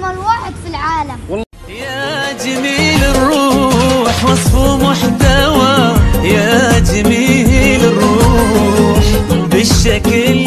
أجمل واحد في العالم يا جميل الروح وصفه محتوى يا جميل الروح بالشكل